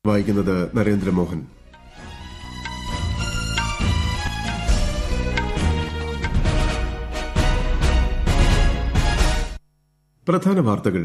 വായിക്കുന്നത് നരേന്ദ്രമോഹൻ പ്രധാന വാർത്തകൾ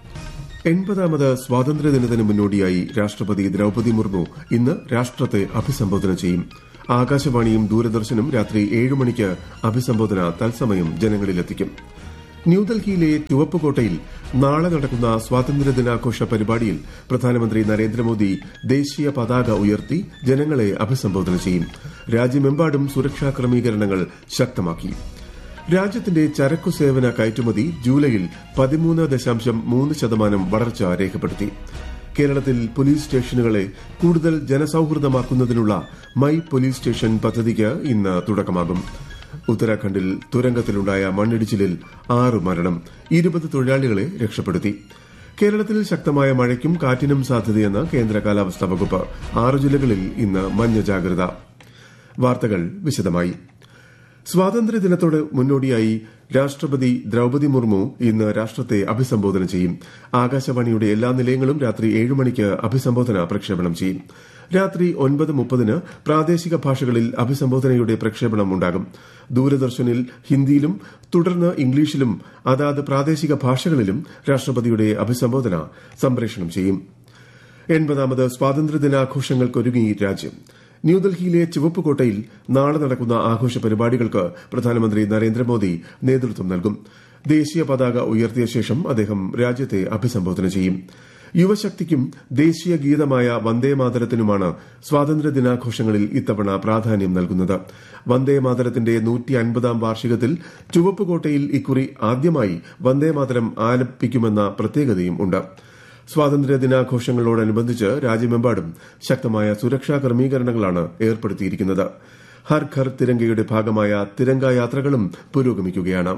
എൺപതാമത് സ്വാതന്ത്ര്യദിനത്തിന് മുന്നോടിയായി രാഷ്ട്രപതി ദ്രൌപദി മുർമു ഇന്ന് രാഷ്ട്രത്തെ അഭിസംബോധന ചെയ്യും ആകാശവാണിയും ദൂരദർശനും രാത്രി ഏഴ് മണിക്ക് അഭിസംബോധന തത്സമയം ജനങ്ങളിലെത്തിക്കും ന്യൂഡൽഹിയിലെ ചുവപ്പുകോട്ടയിൽ നാളെ നടക്കുന്ന സ്വാതന്ത്ര്യദിനാഘോഷ പരിപാടിയിൽ പ്രധാനമന്ത്രി നരേന്ദ്രമോദി ദേശീയ പതാക ഉയർത്തി ജനങ്ങളെ അഭിസംബോധന ചെയ്യും രാജ്യമെമ്പാടും സുരക്ഷാ ക്രമീകരണങ്ങൾ ശക്തമാക്കി രാജ്യത്തിന്റെ ചരക്കു സേവന കയറ്റുമതി ജൂലൈയിൽ പതിമൂന്ന് ദശാംശം മൂന്ന് ശതമാനം വളർച്ച രേഖപ്പെടുത്തി കേരളത്തിൽ പോലീസ് സ്റ്റേഷനുകളെ കൂടുതൽ ജനസൌഹൃദമാക്കുന്നതിനുള്ള മൈ പോലീസ് സ്റ്റേഷൻ പദ്ധതിക്ക് ഇന്ന് തുടക്കമാകും ഉത്തരാഖണ്ഡിൽ തുരങ്കത്തിലുണ്ടായ മണ്ണിടിച്ചിലിൽ ആറ് മരണം ഇരുപത് തൊഴിലാളികളെ രക്ഷപ്പെടുത്തി കേരളത്തിൽ ശക്തമായ മഴയ്ക്കും കാറ്റിനും സാധ്യതയെന്ന് കേന്ദ്ര കാലാവസ്ഥാ വകുപ്പ് ആറ് ജില്ലകളിൽ ഇന്ന് മഞ്ഞ ജാഗ്രത വാർത്തകൾ വിശദമായി സ്വാതന്ത്ര്യദിനത്തോട് മുന്നോടിയായി രാഷ്ട്രപതി ദ്രൌപദി മുർമു ഇന്ന് രാഷ്ട്രത്തെ അഭിസംബോധന ചെയ്യും ആകാശവാണിയുടെ എല്ലാ നിലയങ്ങളും രാത്രി ഏഴ് മണിക്ക് അഭിസംബോധന പ്രക്ഷേപണം ചെയ്യും രാത്രി ഒൻപത് മുപ്പതിന് പ്രാദേശിക ഭാഷകളിൽ അഭിസംബോധനയുടെ പ്രക്ഷേപണം ഉണ്ടാകും ദൂരദർശനിൽ ഹിന്ദിയിലും തുടർന്ന് ഇംഗ്ലീഷിലും അതാത് പ്രാദേശിക ഭാഷകളിലും രാഷ്ട്രപതിയുടെ അഭിസംബോധന സംപ്രേഷണം ചെയ്യും എൺപതാമത് സ്വാതന്ത്ര്യദിനാഘോഷങ്ങൾക്കൊരുങ്ങി രാജ്യം ന്യൂഡൽഹിയിലെ ചുവപ്പുകോട്ടയിൽ നാളെ നടക്കുന്ന ആഘോഷ പരിപാടികൾക്ക് പ്രധാനമന്ത്രി നരേന്ദ്രമോദി നേതൃത്വം നൽകും ദേശീയ പതാക ഉയർത്തിയ ശേഷം അദ്ദേഹം രാജ്യത്തെ അഭിസംബോധന ചെയ്യും യുവശക്തിക്കും ദേശീയ ഗീതമായ വന്ദേമാതരത്തിനുമാണ് സ്വാതന്ത്ര്യദിനാഘോഷങ്ങളിൽ ഇത്തവണ പ്രാധാന്യം നൽകുന്നത് വന്ദേമാതരത്തിന്റെ നൂറ്റി അൻപതാം വാർഷികത്തിൽ ചുവപ്പുകോട്ടയിൽ ഇക്കുറി ആദ്യമായി വന്ദേമാതരം ആലപിക്കുമെന്ന പ്രത്യേകതയും ഉണ്ട് സ്വാതന്ത്ര്യ ദിനാഘോഷങ്ങളോടനുബന്ധിച്ച് രാജ്യമെമ്പാടും ശക്തമായ സുരക്ഷാ ക്രമീകരണങ്ങളാണ് ഏർപ്പെടുത്തിയിരിക്കുന്നത് ഹർ ഘർ തിരങ്കയുടെ ഭാഗമായ തിരങ്ക യാത്രകളും പുരോഗമിക്കുകയാണ്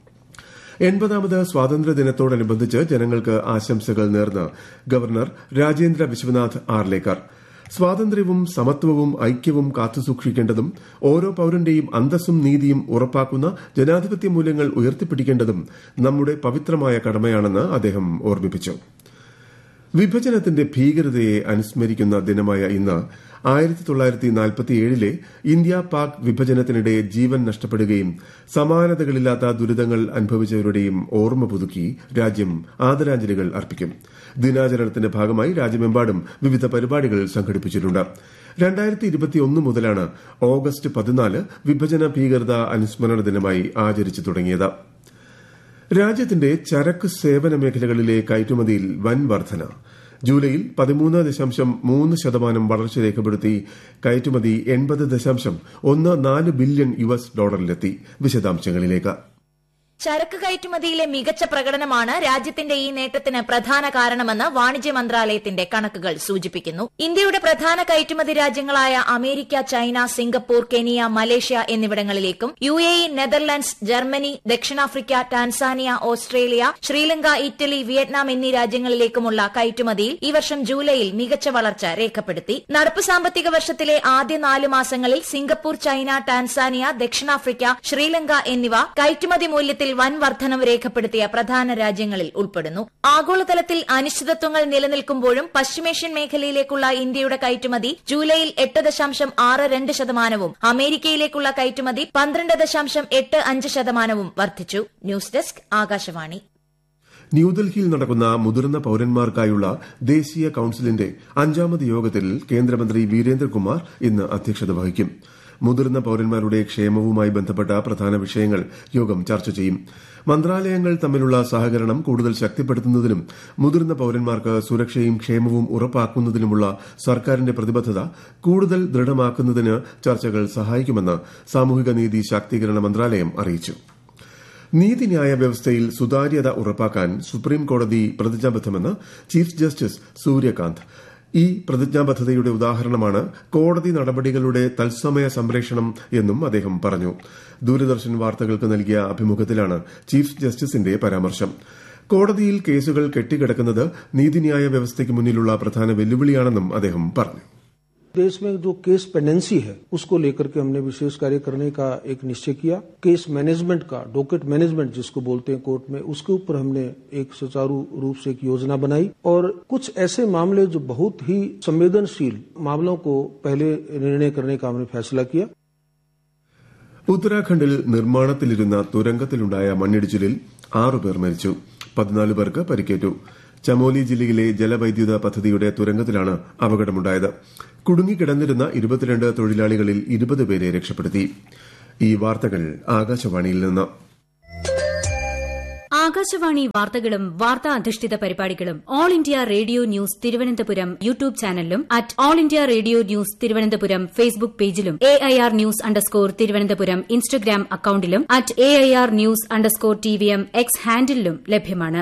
എൺപതാമത് സ്വാതന്ത്ര്യദിനത്തോടനുബന്ധിച്ച് ജനങ്ങൾക്ക് ആശംസകൾ നേർന്ന് ഗവർണർ രാജേന്ദ്ര വിശ്വനാഥ് ആർലേക്കർ സ്വാതന്ത്ര്യവും സമത്വവും ഐക്യവും കാത്തുസൂക്ഷിക്കേണ്ടതും ഓരോ പൌരന്റെയും അന്തസ്സും നീതിയും ഉറപ്പാക്കുന്ന ജനാധിപത്യ മൂല്യങ്ങൾ ഉയർത്തിപ്പിടിക്കേണ്ടതും നമ്മുടെ പവിത്രമായ കടമയാണെന്ന് അദ്ദേഹം ഓർമ്മിപ്പിച്ചു വിഭജനത്തിന്റെ ഭീകരതയെ അനുസ്മരിക്കുന്ന ദിനമായ ഇന്ന് ആയിരത്തി തൊള്ളായിരത്തി നാൽപ്പത്തിയേഴിലെ ഇന്ത്യ പാക് വിഭജനത്തിനിടെ ജീവൻ നഷ്ടപ്പെടുകയും സമാനതകളില്ലാത്ത ദുരിതങ്ങൾ അനുഭവിച്ചവരുടെയും ഓർമ്മ പുതുക്കി രാജ്യം ആദരാഞ്ജലികൾ അർപ്പിക്കും ദിനാചരണത്തിന്റെ ഭാഗമായി രാജ്യമെമ്പാടും വിവിധ പരിപാടികൾ സംഘടിപ്പിച്ചിട്ടുണ്ട് രണ്ടായിരത്തി ഇരുപത്തിയൊന്ന് മുതലാണ് ഓഗസ്റ്റ് പതിനാല് വിഭജന ഭീകരത അനുസ്മരണ ദിനമായി ആചരിച്ചു തുടങ്ങിയത് രാജ്യത്തിന്റെ ചരക്ക് സേവന മേഖലകളിലെ കയറ്റുമതിയിൽ വൻ വർധന ജൂലൈയിൽ പതിമൂന്ന് ദശാംശം മൂന്ന് ശതമാനം വളർച്ച രേഖപ്പെടുത്തി കയറ്റുമതി എൺപത് ദശാംശം ഒന്ന് നാല് ബില്യൺ യു എസ് ഡോളറിലെത്തി വിശദാംശങ്ങളിലേക്ക് ചരക്ക് കയറ്റുമതിയിലെ മികച്ച പ്രകടനമാണ് രാജ്യത്തിന്റെ ഈ നേട്ടത്തിന് പ്രധാന കാരണമെന്ന് വാണിജ്യ മന്ത്രാലയത്തിന്റെ കണക്കുകൾ സൂചിപ്പിക്കുന്നു ഇന്ത്യയുടെ പ്രധാന കയറ്റുമതി രാജ്യങ്ങളായ America China Singapore Kenya Malaysia എന്നിവിടങ്ങളിലേക്കും U A E Netherlands Germany ദക്ഷിണാഫ്രിക്ക Tanzania Australia Sri Lanka Italy Vietnam എന്നീ രാജ്യങ്ങളിലേക്കുമുള്ള കയറ്റുമതിയിൽ ഈ വർഷം ജൂലൈയിൽ മികച്ച വളർച്ച രേഖപ്പെടുത്തി നടപ്പ് സാമ്പത്തിക വർഷത്തിലെ ആദ്യ നാല് മാസങ്ങളിൽ സിംഗപ്പൂർ ചൈന ടാൻസാനിയ ദക്ഷിണാഫ്രിക്ക ശ്രീലങ്ക എന്നിവ കയറ്റുമതി മൂല്യത്തിൽ വൻ വർധനവ് രേഖപ്പെടുത്തിയ പ്രധാന രാജ്യങ്ങളിൽ ഉൾപ്പെടുന്നു ആഗോളതലത്തിൽ അനിശ്ചിതത്വങ്ങൾ നിലനിൽക്കുമ്പോഴും പശ്ചിമേഷ്യൻ മേഖലയിലേക്കുള്ള ഇന്ത്യയുടെ കയറ്റുമതി ജൂലൈയിൽ എട്ട് ദശാംശം ആറ് രണ്ട് ശതമാനവും അമേരിക്കയിലേക്കുള്ള കയറ്റുമതി പന്ത്രണ്ട് ദശാംശം എട്ട് അഞ്ച് ശതമാനവും വർദ്ധിച്ചു ന്യൂസ് ഡെസ്ക് ആകാശവാണി ന്യൂഡൽഹിയിൽ നടക്കുന്ന മുതിർന്ന പൌരന്മാർക്കായുള്ള ദേശീയ കൌൺസിലിന്റെ അഞ്ചാമത് യോഗത്തിൽ കേന്ദ്രമന്ത്രി വീരേന്ദ്രകുമാർ ഇന്ന് അധ്യക്ഷത വഹിക്കും മുതിർന്ന പൌരന്മാരുടെ ക്ഷേമവുമായി ബന്ധപ്പെട്ട പ്രധാന വിഷയങ്ങൾ യോഗം ചർച്ച ചെയ്യും മന്ത്രാലയങ്ങൾ തമ്മിലുള്ള സഹകരണം കൂടുതൽ ശക്തിപ്പെടുത്തുന്നതിനും മുതിർന്ന പൌരന്മാർക്ക് സുരക്ഷയും ക്ഷേമവും ഉറപ്പാക്കുന്നതിനുമുള്ള സർക്കാരിന്റെ പ്രതിബദ്ധത കൂടുതൽ ദൃഢമാക്കുന്നതിന് ചർച്ചകൾ സഹായിക്കുമെന്ന് സാമൂഹിക നീതി ശാക്തീകരണ മന്ത്രാലയം അറിയിച്ചു നീതിന്യായ വ്യവസ്ഥയിൽ സുതാര്യത ഉറപ്പാക്കാൻ സുപ്രീം കോടതി പ്രതിജ്ഞാബദ്ധമെന്ന് ചീഫ് ജസ്റ്റിസ് സൂര്യകാന്ത് ഈ പ്രതിജ്ഞാബദ്ധതയുടെ ഉദാഹരണമാണ് കോടതി നടപടികളുടെ തത്സമയ സംപ്രേഷണം എന്നും അദ്ദേഹം പറഞ്ഞു ദൂരദർശൻ വാർത്തകൾക്ക് നൽകിയ അഭിമുഖത്തിലാണ് ചീഫ് ജസ്റ്റിസിന്റെ പരാമർശം കോടതിയിൽ കേസുകൾ കെട്ടിക്കിടക്കുന്നത് നീതിന്യായ വ്യവസ്ഥയ്ക്ക് മുന്നിലുള്ള പ്രധാന വെല്ലുവിളിയാണെന്നും അദ്ദേഹം പറഞ്ഞു देश में जो केस पेंडेंसी है उसको लेकर के हमने विशेष कार्य करने का एक निश्चय किया केस मैनेजमेंट का डॉकेट मैनेजमेंट जिसको बोलते हैं कोर्ट में उसके ऊपर हमने एक सुचारू रूप से एक योजना बनाई और कुछ ऐसे मामले जो बहुत ही संवेदनशील मामलों को पहले निर्णय करने का हमने फैसला किया ഉത്തരാഖണ്ഡിൽ നിർമ്മാണത്തിലിരുന്ന തുരങ്കത്തിലുണ്ടായ മണ്ണിടിച്ചിലിൽ ആറുപേർ മരിച്ചു പതിനാല് പേർക്ക് പരിക്കേറ്റു ചമോലി ജില്ലയിലെ ജലവൈദ്യുത പദ്ധതിയുടെ തുരങ്കത്തിലാണ് അപകടമുണ്ടായത് കുടുങ്ങിക്കിടന്നിരുന്ന ഇരുപത്തിരണ്ട് തൊഴിലാളികളിൽ ഇരുപത് പേരെ രക്ഷപ്പെടുത്തി ഈ വാർത്തകൾ ആകാശവാണിയിൽ നിന്ന് ആകാശവാണി വാർത്തകളും വാർത്താ അധിഷ്ഠിത പരിപാടികളും All India Radio news Thiruvananthapuram YouTube ചാനലിലും at All India Radio news Thiruvananthapuram Facebook പേജിലും A I R news underscore Thiruvananthapuram Instagram അക്കൌണ്ടിലും at A I R news underscore T V M X ഹാൻഡിലും ലഭ്യമാണ്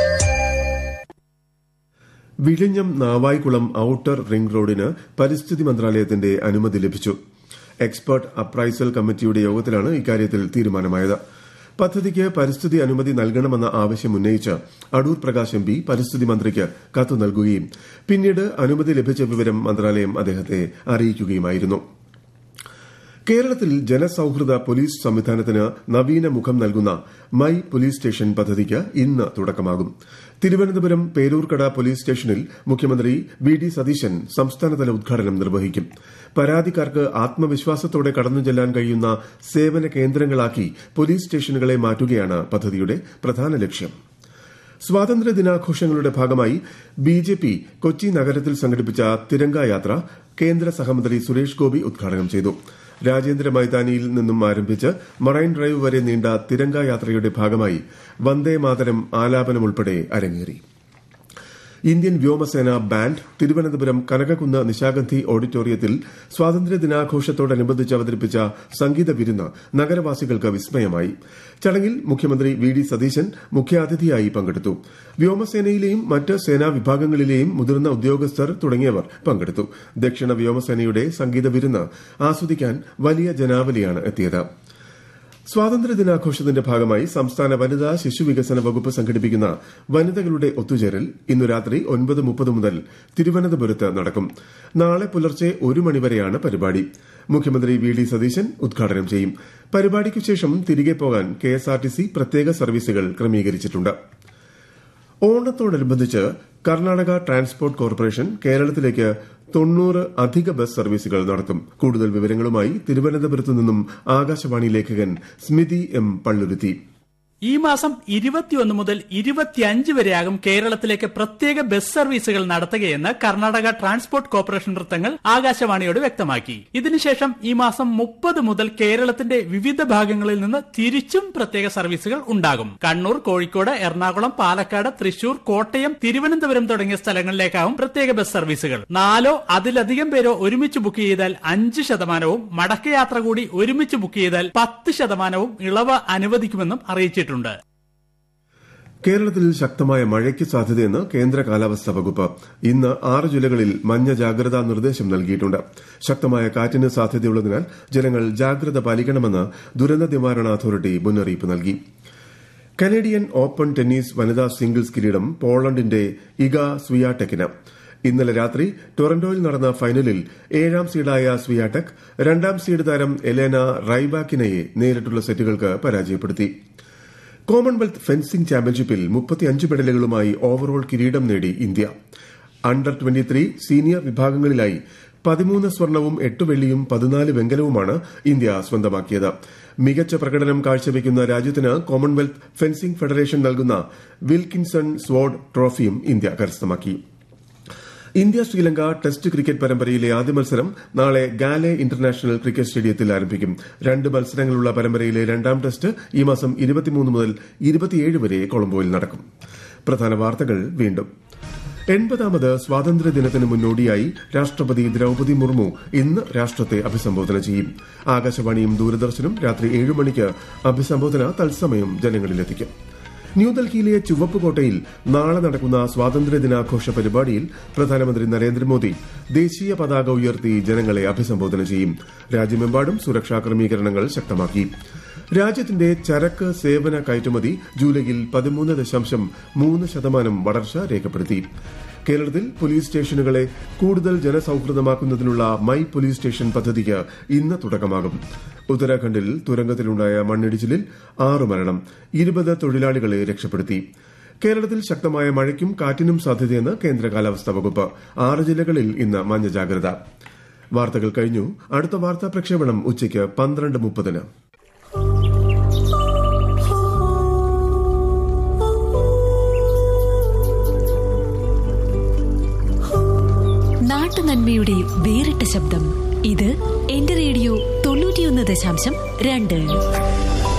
വിഴിഞ്ഞം നാവായിക്കുളം ഔട്ടർ റിംഗ് റോഡിന് പരിസ്ഥിതി മന്ത്രാലയത്തിന്റെ അനുമതി ലഭിച്ചു എക്സ്പെർട്ട് അപ്രൈസൽ കമ്മിറ്റിയുടെ യോഗത്തിലാണ് ഇക്കാര്യത്തിൽ തീരുമാനമായത് പദ്ധതിക്ക് പരിസ്ഥിതി അനുമതി നൽകണമെന്ന ആവശ്യം ഉന്നയിച്ച് അടൂർ പ്രകാശ് എം പി പരിസ്ഥിതി മന്ത്രിക്ക് കത്ത് നൽകുകയും പിന്നീട് അനുമതി ലഭിച്ച വിവരം മന്ത്രാലയം അദ്ദേഹത്തെ അറിയിക്കുകയുമായിരുന്നു കേരളത്തിൽ ജനസൌഹൃദ പോലീസ് സംവിധാനത്തിന് നവീന മുഖം നൽകുന്ന മൈ പോലീസ് സ്റ്റേഷൻ പദ്ധതിക്ക് ഇന്ന് തുടക്കമാകും തിരുവനന്തപുരം പേരൂർക്കട പോലീസ് സ്റ്റേഷനിൽ മുഖ്യമന്ത്രി വി ഡി സതീശൻ സംസ്ഥാനതല ഉദ്ഘാടനം നിർവഹിക്കും പരാതിക്കാർക്ക് ആത്മവിശ്വാസത്തോടെ കടന്നു ചെല്ലാൻ കഴിയുന്ന സേവന കേന്ദ്രങ്ങളാക്കി പോലീസ് സ്റ്റേഷനുകളെ മാറ്റുകയാണ് പദ്ധതിയുടെ പ്രധാന ലക്ഷ്യം സ്വാതന്ത്ര്യ ദിനാഘോഷങ്ങളുടെ ഭാഗമായി ബി ജെ പി കൊച്ചി നഗരത്തിൽ സംഘടിപ്പിച്ച തിരങ്ക യാത്ര കേന്ദ്ര സഹമന്ത്രി സുരേഷ് ഗോപി ഉദ്ഘാടനം ചെയ്തു രാജേന്ദ്ര മൈതാനിയിൽ നിന്നും ആരംഭിച്ച് മറൈൻ ഡ്രൈവ് വരെ നീണ്ട തിരങ്ക യാത്രയുടെ ഭാഗമായി വന്ദേ മാതരം ആലാപനം ഉൾപ്പെടെ അരങ്ങേറി ഇന്ത്യൻ വ്യോമസേന ബാൻഡ് തിരുവനന്തപുരം കനകക്കുന്ന് നിശാഗന്ധി ഓഡിറ്റോറിയത്തിൽ സ്വാതന്ത്ര്യ ദിനാഘോഷത്തോടനുബന്ധിച്ച് അവതരിപ്പിച്ച സംഗീത വിരുന്ന് നഗരവാസികൾക്ക് വിസ്മയമായി ചടങ്ങിൽ മുഖ്യമന്ത്രി വി ഡി സതീശൻ മുഖ്യാതിഥിയായി പങ്കെടുത്തു വ്യോമസേനയിലെയും മറ്റ് സേനാ വിഭാഗങ്ങളിലെയും മുതിർന്ന ഉദ്യോഗസ്ഥർ തുടങ്ങിയവർ പങ്കെടുത്തു ദക്ഷിണ വ്യോമസേനയുടെ സംഗീത വിരുന്ന് ആസ്വദിക്കാൻ വലിയ ജനാവലിയാണ് എത്തിയത് സ്വാതന്ത്ര്യ ദിനാഘോഷത്തിന്റെ ഭാഗമായി സംസ്ഥാന വനിതാ ശിശു വികസന വകുപ്പ് സംഘടിപ്പിക്കുന്ന വനിതകളുടെ ഒത്തുചേരൽ ഇന്നു രാത്രി ഒൻപത് മുപ്പത് മുതൽ തിരുവനന്തപുരത്ത് നടക്കും നാളെ പുലർച്ചെ ഒരു മണിവരെയാണ് പരിപാടി മുഖ്യമന്ത്രി വി ഡി സതീശൻ ഉദ്ഘാടനം ചെയ്യും പരിപാടിക്കു ശേഷം തിരികെ പോകാൻ കെഎസ്ആർടിസി പ്രത്യേക സർവീസുകൾ ക്രമീകരിച്ചിട്ടുണ്ട് ഓണത്തോടനുബന്ധിച്ച് കർണാടക ട്രാൻസ്പോർട്ട് കോർപ്പറേഷൻ കേരളത്തിലേക്ക് തൊണ്ണൂറ് അധിക ബസ് സർവീസുകൾ നടത്തും കൂടുതൽ വിവരങ്ങളുമായി തിരുവനന്തപുരത്തു നിന്നും ആകാശവാണി ലേഖകൻ സ്മിതി എം പള്ളുരുത്തി ഈ മാസം ഇരുപത്തിയൊന്ന് മുതൽ ഇരുപത്തിയഞ്ച് വരെയാകും കേരളത്തിലേക്ക് പ്രത്യേക ബസ് സർവീസുകൾ നടത്തുകയെന്ന് കർണാടക ട്രാൻസ്പോർട്ട് കോർപ്പറേഷൻ വൃത്തങ്ങൾ ആകാശവാണിയോട് വ്യക്തമാക്കി ഇതിനുശേഷം ഈ മാസം മുപ്പത് മുതൽ കേരളത്തിന്റെ വിവിധ ഭാഗങ്ങളിൽ നിന്ന് തിരിച്ചും പ്രത്യേക സർവീസുകൾ ഉണ്ടാകും കണ്ണൂർ കോഴിക്കോട് എറണാകുളം പാലക്കാട് തൃശൂർ കോട്ടയം തിരുവനന്തപുരം തുടങ്ങിയ സ്ഥലങ്ങളിലേക്കാവും പ്രത്യേക ബസ് സർവീസുകൾ നാലോ അതിലധികം പേരോ ഒരുമിച്ച് ബുക്ക് ചെയ്താൽ അഞ്ച് ശതമാനവും മടക്കയാത്ര കൂടി ഒരുമിച്ച് ബുക്ക് ചെയ്താൽ പത്ത് ശതമാനവും ഇളവ് അനുവദിക്കുമെന്നും അറിയിച്ചിട്ടുണ്ട് കേരളത്തിൽ ശക്തമായ മഴയ്ക്ക് സാധ്യതയെന്ന് കേന്ദ്ര കാലാവസ്ഥാ വകുപ്പ് ഇന്ന് ആറ് ജില്ലകളിൽ മഞ്ഞ ജാഗ്രതാ നിർദ്ദേശം നൽകിയിട്ടുണ്ട് ശക്തമായ കാറ്റിന് സാധ്യതയുള്ളതിനാൽ ജനങ്ങൾ ജാഗ്രത പാലിക്കണമെന്ന് ദുരന്ത നിവാരണ അതോറിറ്റി മുന്നറിയിപ്പ് നൽകി കനേഡിയൻ ഓപ്പൺ ടെന്നീസ് വനിതാ സിംഗിൾസ് കിരീടം പോളണ്ടിന്റെ ഇഗ സ്വിയാടെക്കിന് ഇന്നലെ രാത്രി ടൊറന്റോയിൽ നടന്ന ഫൈനലിൽ ഏഴാം സീഡായ സ്വിയാടെക് രണ്ടാം സീഡ് താരം എലേന റൈബാക്കിനയെ നേരിട്ടുള്ള സെറ്റുകൾക്ക് പരാജയപ്പെടുത്തി കോമൺവെൽത്ത് ഫെൻസിംഗ് ചാമ്പ്യൻഷിപ്പിൽ മുപ്പത്തിയഞ്ച് മെഡലുകളുമായി ഓവറോൾ കിരീടം നേടി India under twenty three senior വിഭാഗങ്ങളിലായി പതിമൂന്ന് സ്വർണവും എട്ട് വെള്ളിയും പതിനാല് വെങ്കലവുമാണ് ഇന്ത്യ സ്വന്തമാക്കിയത് മികച്ച പ്രകടനം കാഴ്ചവെക്കുന്ന രാജ്യത്തിന് കോമൺവെൽത്ത് ഫെൻസിംഗ് ഫെഡറേഷൻ നൽകുന്ന വിൽക്കിൻസൺ സ്വാഡ് ട്രോഫിയും ഇന്ത്യ കരസ്ഥമാക്കി ഇന്ത്യ ശ്രീലങ്ക ടെസ്റ്റ് ക്രിക്കറ്റ് പരമ്പരയിലെ ആദ്യ മത്സരം നാളെ ഗാലെ ഇന്റർനാഷണൽ ക്രിക്കറ്റ് സ്റ്റേഡിയത്തിൽ ആരംഭിക്കും രണ്ട് മത്സരങ്ങളുള്ള പരമ്പരയിലെ രണ്ടാം ടെസ്റ്റ് ഈ മാസം ഇരുപത്തിമൂന്ന് മുതൽ ഇരുപത്തിയേഴ് വരെ കൊളംബോയിൽ നടക്കും പ്രധാന വാർത്തകൾ വീണ്ടും എൺപതാമത് സ്വാതന്ത്ര്യദിനത്തിന് മുന്നോടിയായി രാഷ്ട്രപതി ദ്രൌപതി മുർമു ഇന്ന് രാഷ്ട്രത്തെ അഭിസംബോധന ചെയ്യും ആകാശവാണിയും ദൂരദർശനും രാത്രി ഏഴ് മണിക്ക് അഭിസംബോധന തത്സമയം ജനങ്ങളിലെത്തിക്കും ന്യൂഡൽഹിയിലെ ചുവപ്പുകോട്ടയിൽ നാളെ നടക്കുന്ന സ്വാതന്ത്ര്യദിനാഘോഷ പരിപാടിയിൽ പ്രധാനമന്ത്രി നരേന്ദ്രമോദി ദേശീയ പതാക ഉയർത്തി ജനങ്ങളെ അഭിസംബോധന ചെയ്യും രാജ്യമെമ്പാടും സുരക്ഷാ ക്രമീകരണങ്ങൾ ശക്തമാക്കി രാജ്യത്തിന്റെ ചരക്ക് സേവന കയറ്റുമതി ജൂലൈയിൽ പതിമൂന്ന് ദശാംശം മൂന്ന് ശതമാനം വളർച്ച രേഖപ്പെടുത്തി കേരളത്തിൽ പോലീസ് സ്റ്റേഷനുകളെ കൂടുതൽ ജനസൌഹൃദമാക്കുന്നതിനുള്ള മൈ പോലീസ് സ്റ്റേഷൻ പദ്ധതിക്ക് ഇന്ന് തുടക്കമാകും ഉത്തരാഖണ്ഡിൽ തുരങ്കത്തിലുണ്ടായ മണ്ണിടിച്ചിലിൽ ആറ് മരണം ഇരുപത് തൊഴിലാളികളെ രക്ഷപ്പെടുത്തി കേരളത്തിൽ ശക്തമായ മഴയ്ക്കും കാറ്റിനും സാധ്യതയെന്ന് കേന്ദ്ര കാലാവസ്ഥാ വകുപ്പ് ആറ് ജില്ലകളിൽ ഇന്ന് മഞ്ഞ ജാഗ്രത വാർത്തകൾ കഴിഞ്ഞു അടുത്ത വാർത്താ പ്രക്ഷേപണം ഉച്ചയ്ക്ക് പന്ത്രണ്ട് മുപ്പതിന് നാട്ടുനന്മയുടെ വേറിട്ട ശബ്ദം ഇത് എന്റെ റേഡിയോ തൊണ്ണൂറ്റിയൊന്ന് ദശാംശം രണ്ട്